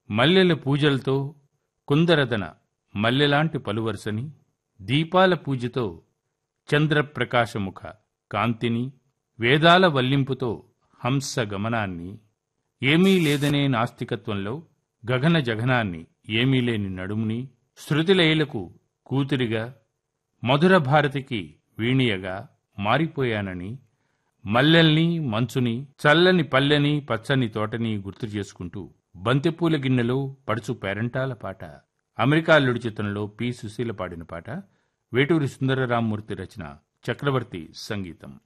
మల్లెల పూజలతో కుందరదన మల్లెలాంటి పలువరుసని దీపాల పూజతో చంద్రప్రకాశముఖ కాంతిని వేదాల వల్లింపుతో హంస గమనాన్ని ఏమీ లేదనే నాస్తికత్వంలో గగన జగనాన్ని ఏమీ లేని నడుముని శృతిలయలకు కూతురిగా మధుర భారతికి వీణియగా మారిపోయానని మల్లెల్ని మంచుని చల్లని పల్లెని పచ్చని తోటని గుర్తు చేసుకుంటూ బంతిపూల గిన్నెలో పడుచు పేరంటాల పాట అమెరికా అల్లుడి చిత్రంలో పి సుశీల పాడిన పాట వేటూరి సుందరరామూర్తి రచన చక్రవర్తి సంగీతం